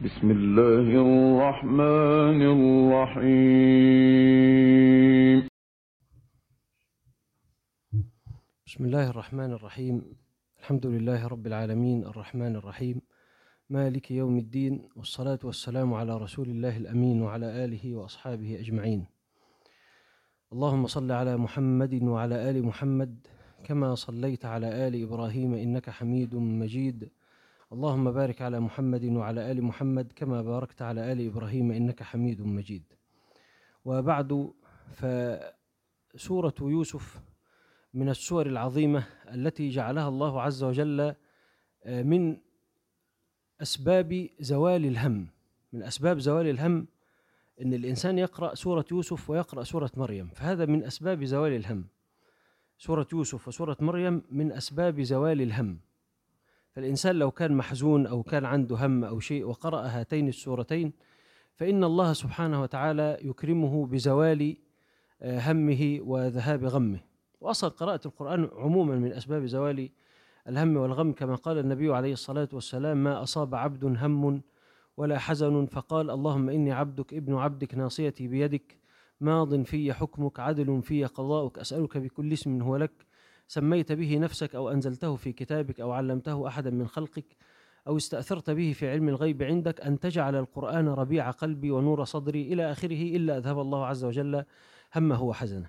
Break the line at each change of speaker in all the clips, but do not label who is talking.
بسم الله الرحمن الرحيم
بسم الله الرحمن الرحيم الحمد لله رب العالمين الرحمن الرحيم مالك يوم الدين والصلاة والسلام على رسول الله الأمين وعلى آله وأصحابه أجمعين اللهم صل على محمد وعلى آل محمد كما صليت على آل إبراهيم إنك حميد مجيد اللهم بارك على محمد وعلى آل محمد كما باركت على آل إبراهيم إنك حميد مجيد وبعد فسورة يوسف من السور العظيمة التي جعلها الله عز وجل من أسباب زوال الهم من أسباب زوال الهم أن الإنسان يقرأ سورة يوسف ويقرأ سورة مريم فهذا من أسباب زوال الهم سورة يوسف وسورة مريم من أسباب زوال الهم فالإنسان لو كان محزون أو كان عنده هم أو شيء وقرأ هاتين السورتين فإن الله سبحانه وتعالى يكرمه بزوال همه وذهاب غمه وأصل قراءة القرآن عموما من أسباب زوال الهم والغم كما قال النبي عليه الصلاة والسلام ما أصاب عبد هم ولا حزن فقال اللهم إني عبدك ابن عبدك ناصيتي بيدك ماض في حكمك عدل في قضاؤك أسألك بكل اسم هو لك سميت به نفسك أو أنزلته في كتابك أو علمته أحدا من خلقك أو استأثرت به في علم الغيب عندك أن تجعل القرآن ربيع قلبي ونور صدري إلى آخره إلا أذهب الله عز وجل همه وحزنه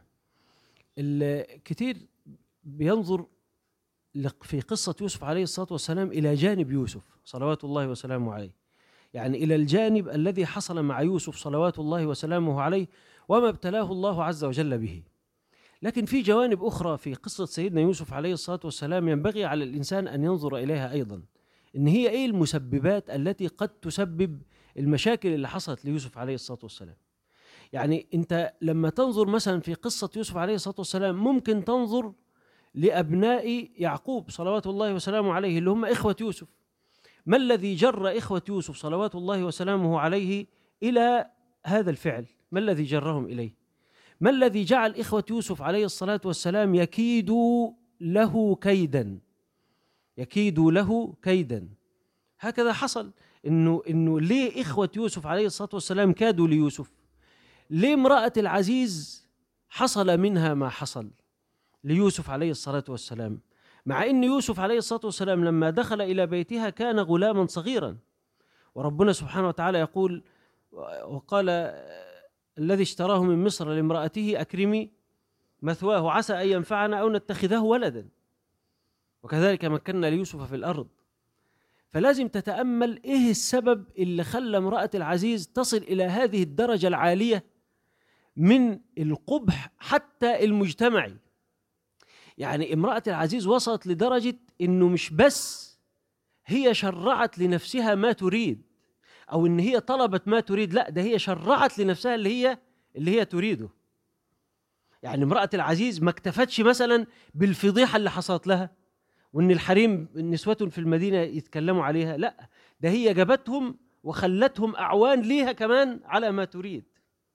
الكثير بينظر في قصة يوسف عليه الصلاة والسلام إلى جانب يوسف صلوات الله وسلامه عليه يعني إلى الجانب الذي حصل مع يوسف صلوات الله وسلامه عليه وما ابتلاه الله عز وجل به لكن في جوانب أخرى في قصة سيدنا يوسف عليه الصلاة والسلام ينبغي على الإنسان أن ينظر إليها أيضا إن هي إيه المسببات التي قد تسبب المشاكل اللي حصلت ليوسف عليه الصلاة والسلام يعني أنت لما تنظر مثلا في قصة يوسف عليه الصلاة والسلام ممكن تنظر لأبناء يعقوب صلوات الله وسلامه عليه اللي هم إخوة يوسف ما الذي جر إخوة يوسف صلوات الله وسلامه عليه إلى هذا الفعل ما الذي جرهم إليه ما الذي جعل إخوة يوسف عليه الصلاة والسلام يكيدوا له كيدا يكيدوا له كيدا هكذا حصل إنه إنه ليه إخوة يوسف عليه الصلاة والسلام كادوا ليوسف ليه امرأة العزيز حصل منها ما حصل ليوسف عليه الصلاة والسلام مع أن يوسف عليه الصلاة والسلام لما دخل إلى بيتها كان غلاما صغيرا وربنا سبحانه وتعالى يقول وقال الذي اشتراه من مصر لامرأته أكرمي مثواه عسى أن ينفعنا أو نتخذه ولدا وكذلك مكنا ليوسف في الأرض فلازم تتأمل إيه السبب اللي خلى امرأة العزيز تصل إلى هذه الدرجة العالية من القبح حتى المجتمعي يعني امرأة العزيز وصلت لدرجة إنه مش بس هي شرعت لنفسها ما تريد أو إن هي طلبت ما تريد لا ده هي شرعت لنفسها اللي هي اللي هي تريده يعني امرأة العزيز ما اكتفتش مثلا بالفضيحة اللي حصلت لها وإن الحريم نسوة في المدينة يتكلموا عليها لا ده هي جابتهم وخلتهم أعوان ليها كمان على ما تريد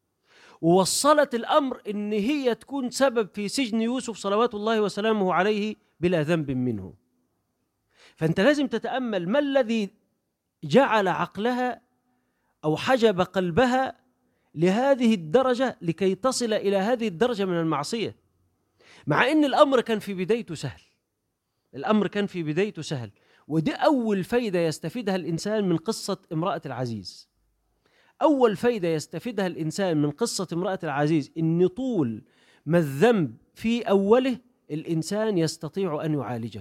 ووصلت الامر ان هي تكون سبب في سجن يوسف صلوات الله وسلامه عليه بلا ذنب منه فانت لازم تتامل ما الذي جعل عقلها او حجب قلبها لهذه الدرجه لكي تصل الى هذه الدرجه من المعصيه مع ان الامر كان في بدايته سهل الامر كان في بدايته سهل ودي اول فايده يستفيدها الانسان من قصه امراه العزيز أول فايدة يستفيدها الإنسان من قصة امرأة العزيز إن طول ما الذنب في أوله الإنسان يستطيع أن يعالجه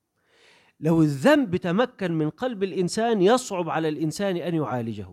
لو الذنب تمكن من قلب الإنسان يصعب على الإنسان أن يعالجه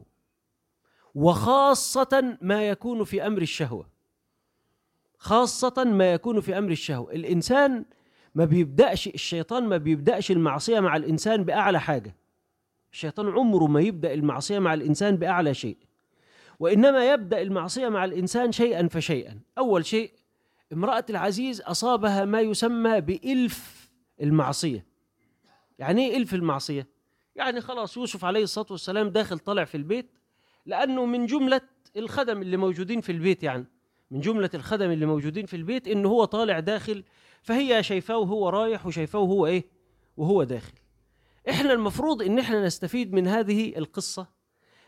وخاصة ما يكون في أمر الشهوة خاصة ما يكون في أمر الشهوة الإنسان ما بيبدأش الشيطان ما بيبدأش المعصية مع الإنسان بأعلى حاجة الشيطان عمره ما يبدا المعصيه مع الانسان باعلى شيء وانما يبدا المعصيه مع الانسان شيئا فشيئا اول شيء امراه العزيز اصابها ما يسمى بالف المعصيه يعني ايه الف المعصيه يعني خلاص يوسف عليه الصلاه والسلام داخل طالع في البيت لانه من جمله الخدم اللي موجودين في البيت يعني من جمله الخدم اللي موجودين في البيت انه هو طالع داخل فهي شايفاه وهو رايح وشايفاه وهو ايه وهو داخل احنا المفروض ان احنا نستفيد من هذه القصه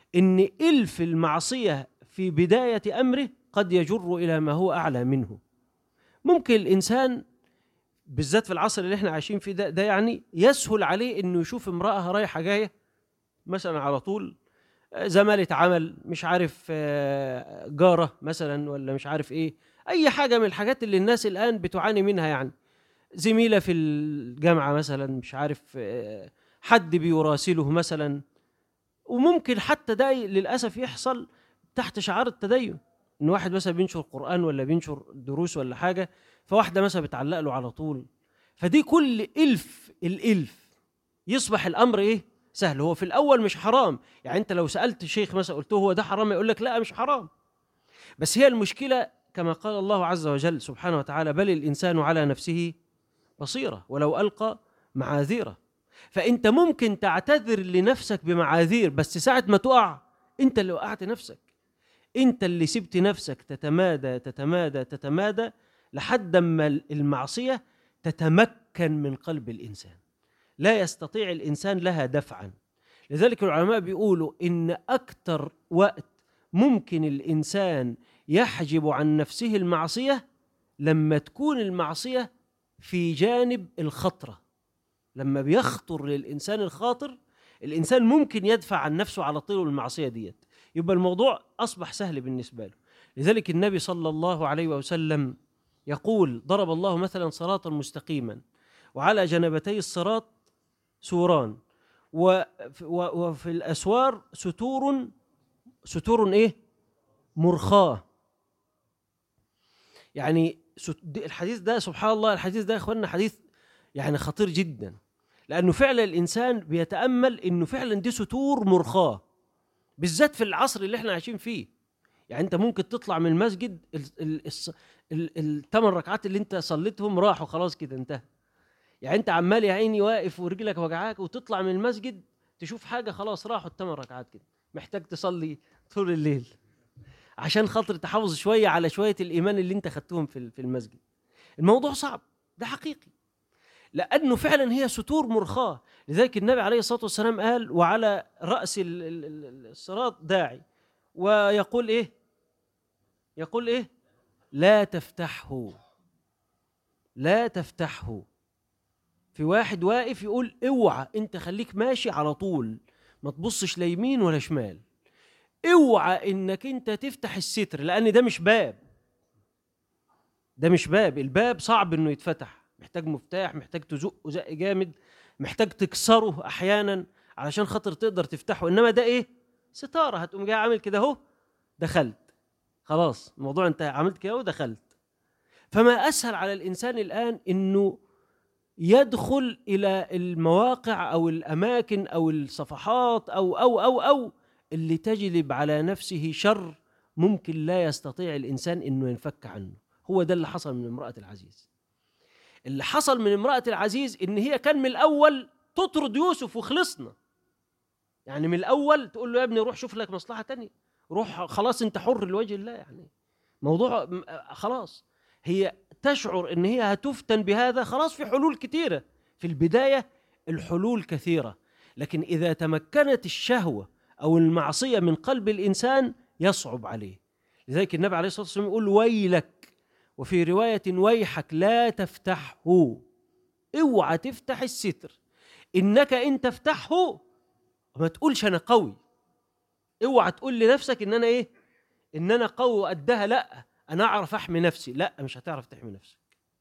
ان الف المعصيه في بدايه امره قد يجر الى ما هو اعلى منه ممكن الانسان بالذات في العصر اللي احنا عايشين فيه ده, ده يعني يسهل عليه انه يشوف امراه رايحه جايه مثلا على طول آه، زمالة عمل مش عارف آه، جارة مثلا ولا مش عارف ايه اي حاجة من الحاجات اللي الناس الان بتعاني منها يعني زميلة في الجامعة مثلا مش عارف آه، حد بيراسله مثلا وممكن حتى ده للأسف يحصل تحت شعار التدين ان واحد مثلا بينشر قرآن ولا بينشر دروس ولا حاجة فواحدة مثلا بتعلق له على طول فدي كل ألف الألف يصبح الأمر إيه سهل هو في الأول مش حرام يعني أنت لو سألت شيخ مثلا قلت له هو ده حرام يقول لك لا مش حرام بس هي المشكلة كما قال الله عز وجل سبحانه وتعالى بل الإنسان على نفسه بصيرة ولو ألقى معاذيره فأنت ممكن تعتذر لنفسك بمعاذير بس ساعة ما تقع أنت اللي وقعت نفسك أنت اللي سبت نفسك تتمادى تتمادى تتمادى لحد ما المعصية تتمكن من قلب الإنسان لا يستطيع الإنسان لها دفعا لذلك العلماء بيقولوا إن أكثر وقت ممكن الإنسان يحجب عن نفسه المعصية لما تكون المعصية في جانب الخطرة لما بيخطر للإنسان الخاطر الإنسان ممكن يدفع عن نفسه على طول المعصية ديت يبقى الموضوع أصبح سهل بالنسبة له لذلك النبي صلى الله عليه وسلم يقول ضرب الله مثلا صراطا مستقيما وعلى جنبتي الصراط سوران وفي الأسوار ستور ستور إيه مرخاة يعني الحديث ده سبحان الله الحديث ده يا اخواننا حديث يعني خطير جدا لانه فعلا الانسان بيتامل انه فعلا دي ستور مرخاه بالذات في العصر اللي احنا عايشين فيه يعني انت ممكن تطلع من المسجد الثمان ركعات اللي انت صليتهم راحوا خلاص كده انتهى يعني انت عمال يا عيني واقف ورجلك وجعاك وتطلع من المسجد تشوف حاجه خلاص راحوا الثمان ركعات كده محتاج تصلي طول الليل عشان خاطر تحافظ شويه على شويه الايمان اللي انت خدتهم في في المسجد الموضوع صعب ده حقيقي لانه فعلا هي ستور مرخاه لذلك النبي عليه الصلاه والسلام قال وعلى راس الصراط داعي ويقول ايه يقول ايه لا تفتحه لا تفتحه في واحد واقف يقول اوعى انت خليك ماشي على طول ما تبصش لا يمين ولا شمال اوعى انك انت تفتح الستر لان ده مش باب ده مش باب الباب صعب انه يتفتح محتاج مفتاح محتاج تزقه زق جامد محتاج تكسره احيانا علشان خاطر تقدر تفتحه انما ده ايه ستاره هتقوم جاي عامل كده اهو دخلت خلاص الموضوع انت عملت كده ودخلت فما اسهل على الانسان الان انه يدخل الى المواقع او الاماكن او الصفحات او او او او اللي تجلب على نفسه شر ممكن لا يستطيع الانسان انه ينفك عنه هو ده اللي حصل من امراه العزيز اللي حصل من امراه العزيز ان هي كان من الاول تطرد يوسف وخلصنا يعني من الاول تقول له يا ابني روح شوف لك مصلحه تانية روح خلاص انت حر لوجه الله يعني موضوع خلاص هي تشعر ان هي هتفتن بهذا خلاص في حلول كثيره في البدايه الحلول كثيره لكن اذا تمكنت الشهوه او المعصيه من قلب الانسان يصعب عليه لذلك النبي عليه الصلاه والسلام يقول ويلك وفي روايه ويحك لا تفتحه اوعى تفتح الستر انك ان تفتحه ما تقولش انا قوي اوعى تقول لنفسك ان انا ايه ان انا قوي وقدها لا انا اعرف احمي نفسي لا مش هتعرف تحمي نفسك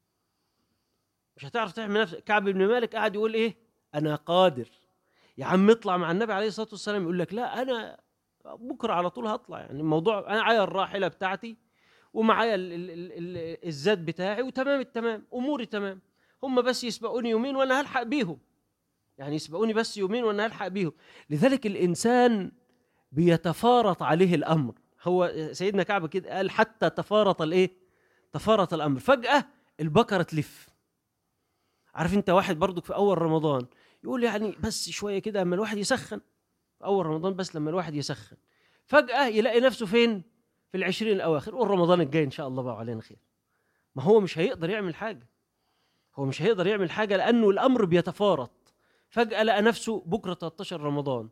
مش هتعرف تحمي نفسك كعب بن مالك قاعد يقول ايه انا قادر يا عم اطلع مع النبي عليه الصلاه والسلام يقول لك لا انا بكره على طول هطلع يعني الموضوع انا معايا الراحله بتاعتي ومعايا الزاد بتاعي وتمام التمام اموري تمام هم بس يسبقوني يومين وانا هلحق بيهم يعني يسبقوني بس يومين وانا هلحق بيهم لذلك الانسان بيتفارط عليه الامر هو سيدنا كعب كده قال حتى تفارط الايه تفارط الامر فجاه البكره تلف عارف انت واحد برضك في اول رمضان يقول يعني بس شويه كده اما الواحد يسخن في اول رمضان بس لما الواحد يسخن فجاه يلاقي نفسه فين في العشرين الاواخر قول رمضان الجاي ان شاء الله بقى علينا خير ما هو مش هيقدر يعمل حاجه هو مش هيقدر يعمل حاجه لانه الامر بيتفارط فجاه لقى نفسه بكره 13 رمضان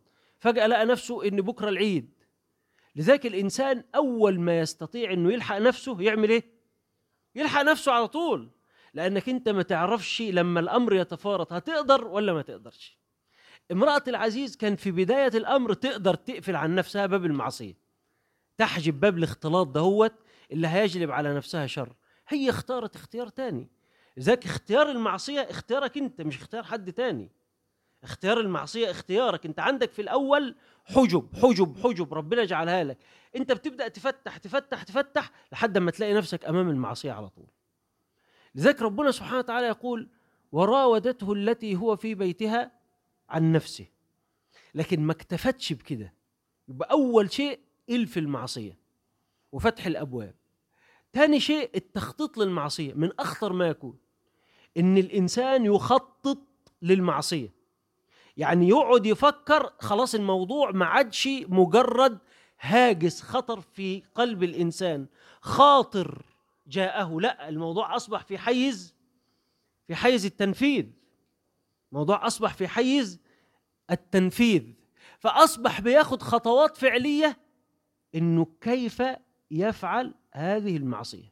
فجاه لقى نفسه ان بكره العيد لذلك الانسان اول ما يستطيع انه يلحق نفسه يعمل ايه يلحق نفسه على طول لانك انت ما تعرفش لما الامر يتفارط هتقدر ولا ما تقدرش امراه العزيز كان في بدايه الامر تقدر تقفل عن نفسها باب المعصيه تحجب باب الاختلاط دهوت اللي هيجلب على نفسها شر هي اختارت اختيار تاني لذلك اختيار المعصيه اختيارك انت مش اختيار حد تاني اختيار المعصيه اختيارك انت عندك في الاول حجب حجب حجب ربنا جعلها لك انت بتبدا تفتح تفتح تفتح لحد ما تلاقي نفسك امام المعصيه على طول لذلك ربنا سبحانه وتعالى يقول وراودته التي هو في بيتها عن نفسه لكن ما اكتفتش بكده يبقى اول شيء الف المعصيه وفتح الابواب تاني شيء التخطيط للمعصيه من اخطر ما يكون ان الانسان يخطط للمعصيه يعني يقعد يفكر خلاص الموضوع ما عادش مجرد هاجس خطر في قلب الانسان خاطر جاءه لا الموضوع اصبح في حيز في حيز التنفيذ موضوع اصبح في حيز التنفيذ فاصبح بياخد خطوات فعليه انه كيف يفعل هذه المعصيه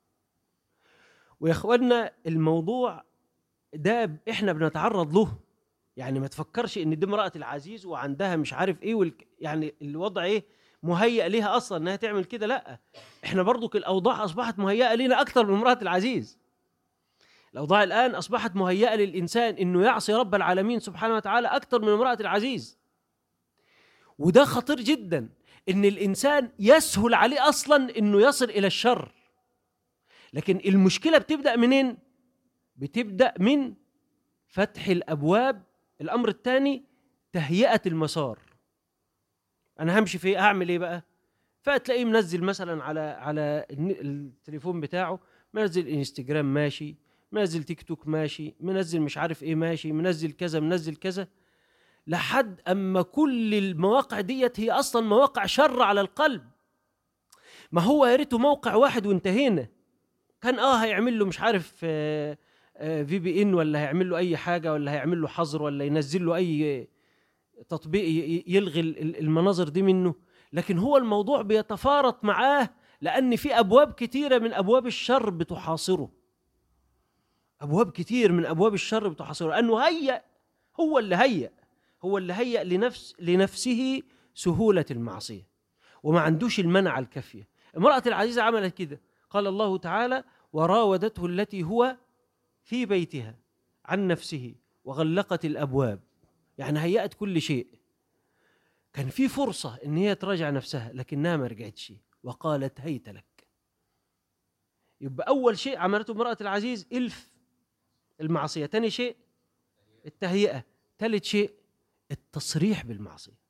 ويا اخوانا الموضوع ده احنا بنتعرض له يعني ما تفكرش ان دي امراه العزيز وعندها مش عارف ايه والك يعني الوضع ايه مهيئ ليها اصلا انها تعمل كده لا احنا برضو الاوضاع اصبحت مهيئه لينا اكثر من امراه العزيز الاوضاع الان اصبحت مهيئه للانسان انه يعصي رب العالمين سبحانه وتعالى اكثر من امراه العزيز وده خطير جدا ان الانسان يسهل عليه اصلا انه يصل الى الشر لكن المشكله بتبدا منين بتبدا من فتح الابواب الامر الثاني تهيئه المسار انا همشي في اعمل ايه بقى فتلاقيه منزل مثلا على على التليفون بتاعه منزل انستجرام ماشي منزل تيك توك ماشي منزل مش عارف ايه ماشي منزل كذا منزل كذا لحد اما كل المواقع ديت هي اصلا مواقع شر على القلب ما هو يا ريته موقع واحد وانتهينا كان اه هيعمل له مش عارف آه في بي ان ولا هيعمل له اي حاجه ولا هيعمل له حظر ولا ينزل له اي تطبيق يلغي المناظر دي منه لكن هو الموضوع بيتفارط معاه لان في ابواب كتيره من ابواب الشر بتحاصره ابواب كتير من ابواب الشر بتحاصره لانه هيأ هو اللي هيأ هو اللي هيأ لنفس لنفسه سهوله المعصيه وما عندوش المنع الكافيه امراه العزيزه عملت كده قال الله تعالى وراودته التي هو في بيتها عن نفسه وغلقت الابواب يعني هيأت كل شيء كان في فرصة إن هي تراجع نفسها لكنها ما رجعتش وقالت هيت لك يبقى أول شيء عملته امرأة العزيز إلف المعصية ثاني شيء التهيئة ثالث شيء التصريح بالمعصية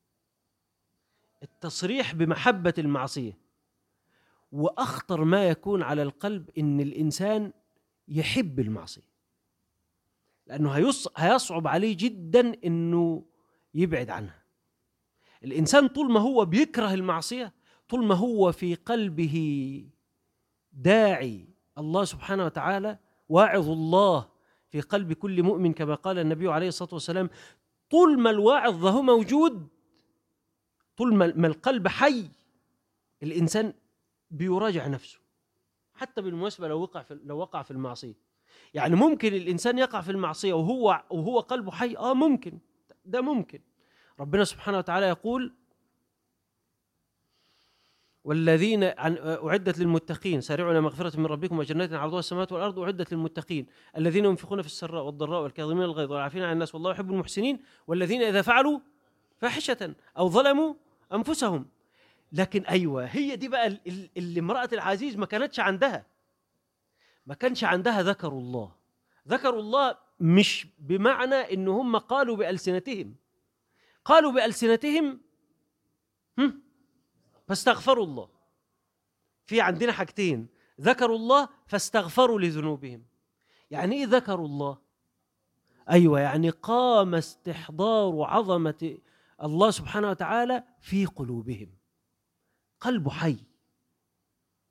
التصريح بمحبة المعصية وأخطر ما يكون على القلب إن الإنسان يحب المعصية لأنه هيص... هيصعب عليه جدا إنه يبعد عنها الإنسان طول ما هو بيكره المعصية طول ما هو في قلبه داعي الله سبحانه وتعالى واعظ الله في قلب كل مؤمن كما قال النبي عليه الصلاة والسلام طول ما الواعظ ده موجود طول ما القلب حي الإنسان بيراجع نفسه حتى بالمناسبة لو وقع في لو وقع في المعصية يعني ممكن الإنسان يقع في المعصية وهو وهو قلبه حي آه ممكن ده ممكن ربنا سبحانه وتعالى يقول والذين عن أعدت للمتقين سارعوا إلى مغفرة من ربكم وجنات عرضها السماوات والأرض أعدت للمتقين الذين ينفقون في السراء والضراء والكاظمين الغيظ والعافين عن الناس والله يحب المحسنين والذين إذا فعلوا فاحشة أو ظلموا أنفسهم لكن أيوة هي دي بقى اللي امرأة العزيز ما كانتش عندها ما كانش عندها ذكروا الله ذكروا الله مش بمعنى ان هم قالوا بألسنتهم قالوا بألسنتهم هم فاستغفروا الله في عندنا حاجتين ذكروا الله فاستغفروا لذنوبهم يعني ايه ذكروا الله ايوه يعني قام استحضار عظمه الله سبحانه وتعالى في قلوبهم قلبه حي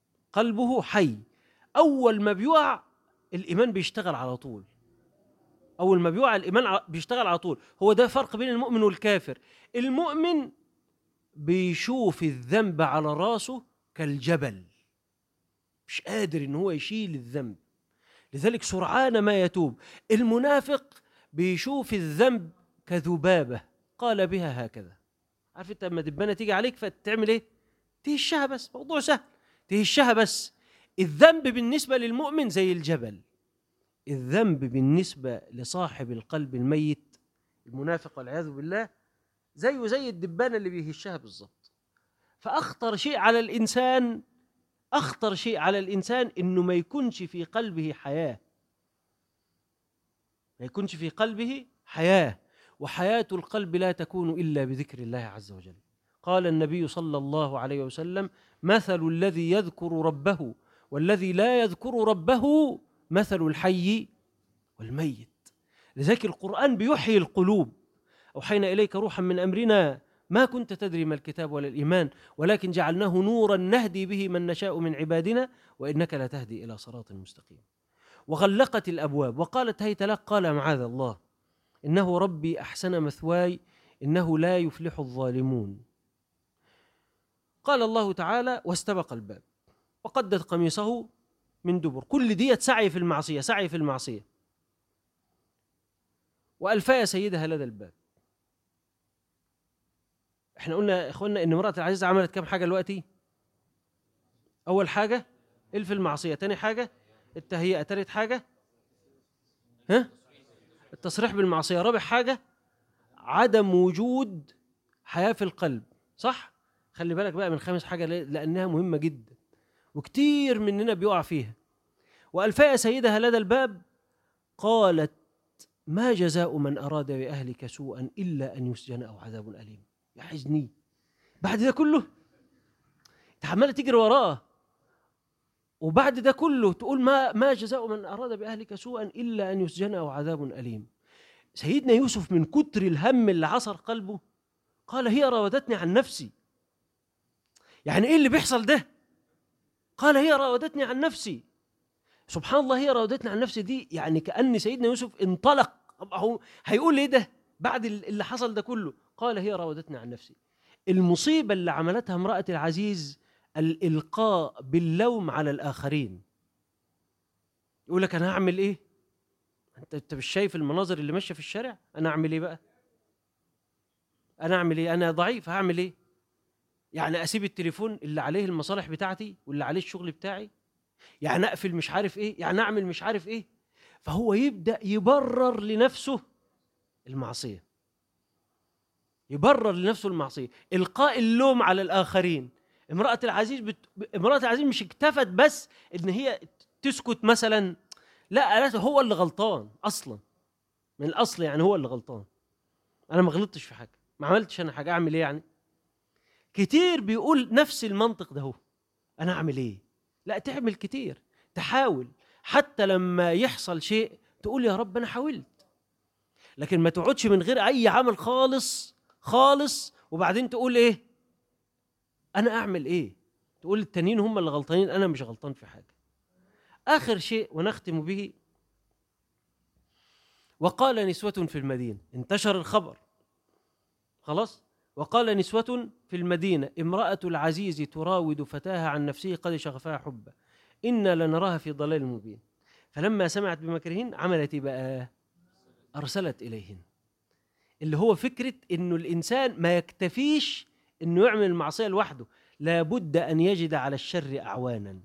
قلبه حي اول ما بيقع الايمان بيشتغل على طول اول ما بيقع الايمان ع- بيشتغل على طول هو ده فرق بين المؤمن والكافر المؤمن بيشوف الذنب على راسه كالجبل مش قادر ان هو يشيل الذنب لذلك سرعان ما يتوب المنافق بيشوف الذنب كذبابه قال بها هكذا عارف انت لما دبانه تيجي عليك فتعمل ايه تهشها بس موضوع سهل تهشها بس الذنب بالنسبه للمؤمن زي الجبل الذنب بالنسبه لصاحب القلب الميت المنافق والعياذ بالله زيه زي الدبانه اللي بيهشها بالظبط فاخطر شيء على الانسان اخطر شيء على الانسان انه ما يكونش في قلبه حياه ما يكونش في قلبه حياه وحياه القلب لا تكون الا بذكر الله عز وجل قال النبي صلى الله عليه وسلم مثل الذي يذكر ربه والذي لا يذكر ربه مثل الحي والميت لذلك القرآن بيحيي القلوب أوحينا إليك روحا من أمرنا ما كنت تدري ما الكتاب ولا الإيمان ولكن جعلناه نورا نهدي به من نشاء من عبادنا وإنك لا تهدي إلى صراط مستقيم وغلقت الأبواب وقالت هيت لك قال معاذ الله إنه ربي أحسن مثواي إنه لا يفلح الظالمون قال الله تعالى واستبق الباب وقدت قميصه من دبر كل ديت سعي في المعصية سعي في المعصية وألفاء سيدها لدى الباب احنا قلنا يا اخوانا ان امرأة العزيز عملت كام حاجة دلوقتي أول حاجة الف المعصية تاني حاجة التهيئة تالت حاجة ها التصريح بالمعصية رابع حاجة عدم وجود حياة في القلب صح خلي بالك بقى من خامس حاجة ليه؟ لأنها مهمة جدا وكتير مننا بيقع فيها وألفاء سيدها لدى الباب قالت ما جزاء من أراد بأهلك سوءا إلا أن يسجن أو عذاب أليم يا حزني بعد ده كله انت عماله تجري وراه وبعد ده كله تقول ما ما جزاء من أراد بأهلك سوءا إلا أن يسجن أو عذاب أليم سيدنا يوسف من كتر الهم اللي عصر قلبه قال هي راودتني عن نفسي يعني ايه اللي بيحصل ده قال هي راودتني عن نفسي سبحان الله هي راودتني عن نفسي دي يعني كأن سيدنا يوسف انطلق طب هو هيقول ايه ده بعد اللي حصل ده كله قال هي راودتني عن نفسي المصيبة اللي عملتها امرأة العزيز الإلقاء باللوم على الآخرين يقول لك أنا هعمل إيه أنت أنت مش شايف المناظر اللي ماشية في الشارع أنا أعمل إيه بقى أنا أعمل إيه أنا ضعيف هعمل إيه يعني اسيب التليفون اللي عليه المصالح بتاعتي واللي عليه الشغل بتاعي يعني اقفل مش عارف ايه يعني اعمل مش عارف ايه فهو يبدا يبرر لنفسه المعصيه يبرر لنفسه المعصيه القاء اللوم على الاخرين امراه العزيز بت... امراه العزيز مش اكتفت بس ان هي تسكت مثلا لا قالت هو اللي غلطان اصلا من الاصل يعني هو اللي غلطان انا ما غلطتش في حاجه ما عملتش انا حاجه اعمل ايه يعني كتير بيقول نفس المنطق ده هو انا اعمل ايه لا تعمل كتير تحاول حتى لما يحصل شيء تقول يا رب انا حاولت لكن ما تقعدش من غير اي عمل خالص خالص وبعدين تقول ايه انا اعمل ايه تقول التانيين هم اللي غلطانين انا مش غلطان في حاجه اخر شيء ونختم به وقال نسوة في المدينة انتشر الخبر خلاص وقال نسوة في المدينة امرأة العزيز تراود فتاها عن نفسه قد شغفها حبا إنا لنراها في ضلال مبين فلما سمعت بمكرهن عملت إيه بقى أرسلت إليهن اللي هو فكرة إنه الإنسان ما يكتفيش إنه يعمل المعصية لوحده لابد أن يجد على الشر أعوانا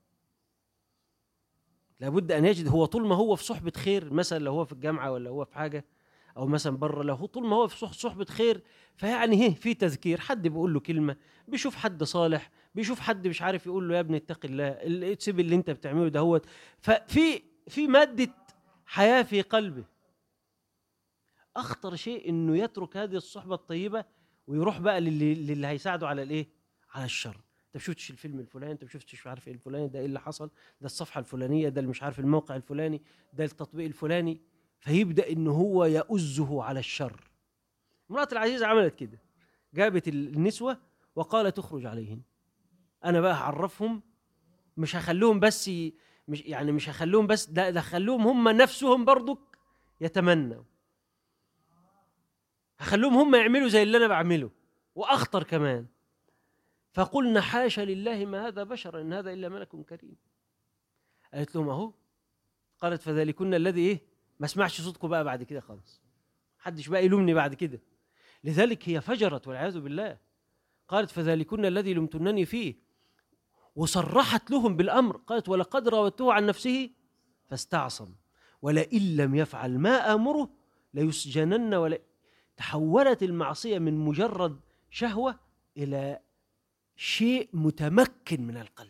لابد أن يجد هو طول ما هو في صحبة خير مثلا لو هو في الجامعة ولا هو في حاجة او مثلا بره له طول ما هو في صح- صحبه خير فيعني هي في تذكير حد بيقول له كلمه بيشوف حد صالح بيشوف حد مش عارف يقول له يا ابني اتق الله ال- تسيب اللي انت بتعمله دهوت ففي في ماده حياه في قلبه اخطر شيء انه يترك هذه الصحبه الطيبه ويروح بقى للي, للي هيساعده على الايه على الشر انت ما شفتش الفيلم الفلاني انت ما شفتش مش عارف ايه الفلاني ده ايه اللي حصل ده الصفحه الفلانيه ده اللي مش عارف الموقع الفلاني ده التطبيق الفلاني فيبدا ان هو يؤزه على الشر امراه العزيز عملت كده جابت النسوه وقالت اخرج عليهن انا بقى هعرفهم مش هخليهم بس ي... مش يعني مش هخليهم بس ده ده هخليهم هم نفسهم برضك يتمنوا هخليهم هم يعملوا زي اللي انا بعمله واخطر كمان فقلنا حاشا لله ما هذا بشر ان هذا الا ملك كريم قالت لهم اهو قالت فذلكن الذي ايه ما اسمعش صوتكم بقى بعد كده خالص محدش بقى يلومني بعد كده لذلك هي فجرت والعياذ بالله قالت فذلكن الذي لمتنني فيه وصرحت لهم بالامر قالت ولقد راودته عن نفسه فاستعصم ولئن لم يفعل ما امره ليسجنن ولا تحولت المعصيه من مجرد شهوه الى شيء متمكن من القلب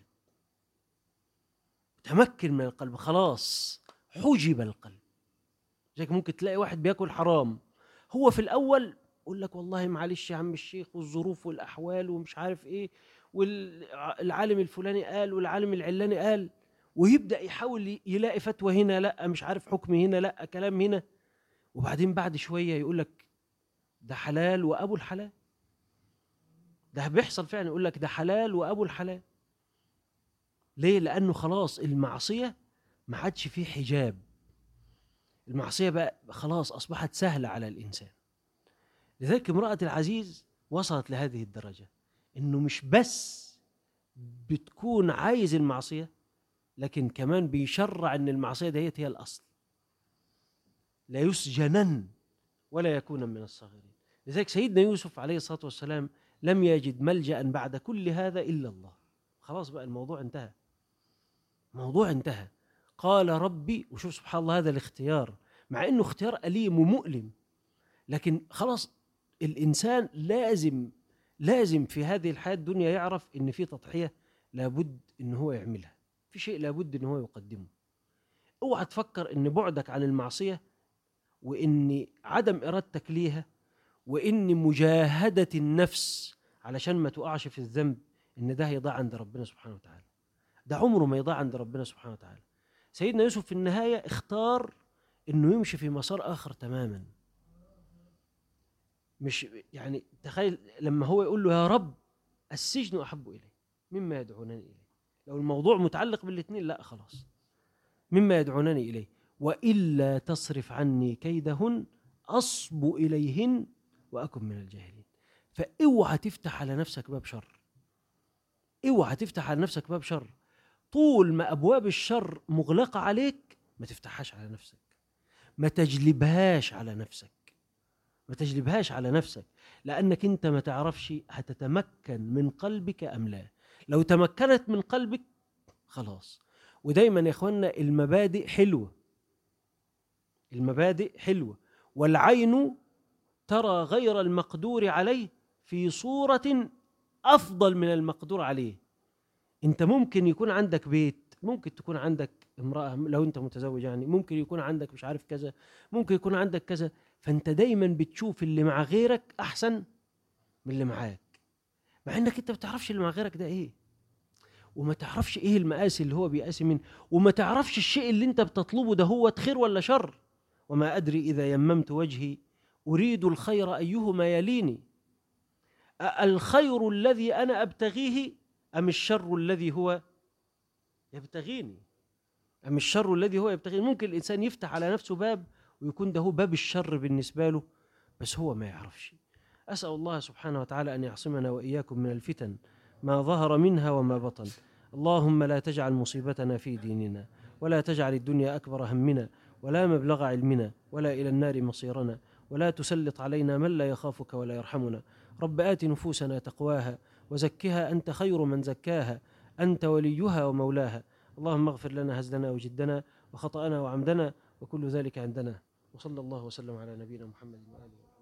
متمكن من القلب خلاص حجب القلب زيك ممكن تلاقي واحد بياكل حرام هو في الاول يقول لك والله معلش يا عم الشيخ والظروف والاحوال ومش عارف ايه والعالم الفلاني قال والعالم العلاني قال ويبدا يحاول يلاقي فتوى هنا لا مش عارف حكم هنا لا كلام هنا وبعدين بعد شويه يقول لك ده حلال وابو الحلال ده بيحصل فعلا يقول لك ده حلال وابو الحلال ليه لانه خلاص المعصيه ما عادش فيه حجاب المعصيه بقى خلاص اصبحت سهله على الانسان لذلك امراه العزيز وصلت لهذه الدرجه انه مش بس بتكون عايز المعصيه لكن كمان بيشرع ان المعصيه ديت هي الاصل لا يسجنن ولا يكون من الصاغرين لذلك سيدنا يوسف عليه الصلاه والسلام لم يجد ملجا بعد كل هذا الا الله خلاص بقى الموضوع انتهى الموضوع انتهى قال ربي وشوف سبحان الله هذا الاختيار مع انه اختيار اليم ومؤلم لكن خلاص الانسان لازم لازم في هذه الحياه الدنيا يعرف ان في تضحيه لابد ان هو يعملها في شيء لابد ان هو يقدمه اوعى تفكر ان بعدك عن المعصيه وان عدم ارادتك ليها وان مجاهده النفس علشان ما تقعش في الذنب ان ده هيضيع عند ربنا سبحانه وتعالى ده عمره ما يضيع عند ربنا سبحانه وتعالى سيدنا يوسف في النهايه اختار انه يمشي في مسار اخر تماما مش يعني تخيل لما هو يقول له يا رب السجن احب الي مما يدعونني اليه لو الموضوع متعلق بالاثنين لا خلاص مما يدعونني اليه والا تصرف عني كيدهن اصب اليهن واكن من الجاهلين فاوعى تفتح على نفسك باب شر اوعى تفتح على نفسك باب شر طول ما ابواب الشر مغلقه عليك ما تفتحهاش على نفسك ما تجلبهاش على نفسك ما تجلبهاش على نفسك لانك انت ما تعرفش هتتمكن من قلبك ام لا لو تمكنت من قلبك خلاص ودايما يا اخوانا المبادئ حلوه المبادئ حلوه والعين ترى غير المقدور عليه في صوره افضل من المقدور عليه انت ممكن يكون عندك بيت ممكن تكون عندك امراه لو انت متزوج يعني ممكن يكون عندك مش عارف كذا ممكن يكون عندك كذا فانت دايما بتشوف اللي مع غيرك احسن من اللي معاك مع انك انت ما بتعرفش اللي مع غيرك ده ايه وما تعرفش ايه المآسي اللي هو بيقاسي منه وما تعرفش الشيء اللي انت بتطلبه ده هو خير ولا شر وما ادري اذا يممت وجهي اريد الخير ايهما يليني الخير الذي انا ابتغيه ام الشر الذي هو يبتغيني ام الشر الذي هو يبتغيني ممكن الانسان يفتح على نفسه باب ويكون ده هو باب الشر بالنسبه له بس هو ما يعرفش اسال الله سبحانه وتعالى ان يعصمنا واياكم من الفتن ما ظهر منها وما بطن اللهم لا تجعل مصيبتنا في ديننا ولا تجعل الدنيا اكبر همنا ولا مبلغ علمنا ولا الى النار مصيرنا ولا تسلط علينا من لا يخافك ولا يرحمنا رب ات نفوسنا تقواها وزكها انت خير من زكاها انت وليها ومولاها اللهم اغفر لنا هزلنا وجدنا وخطانا وعمدنا وكل ذلك عندنا وصلى الله وسلم على نبينا محمد واله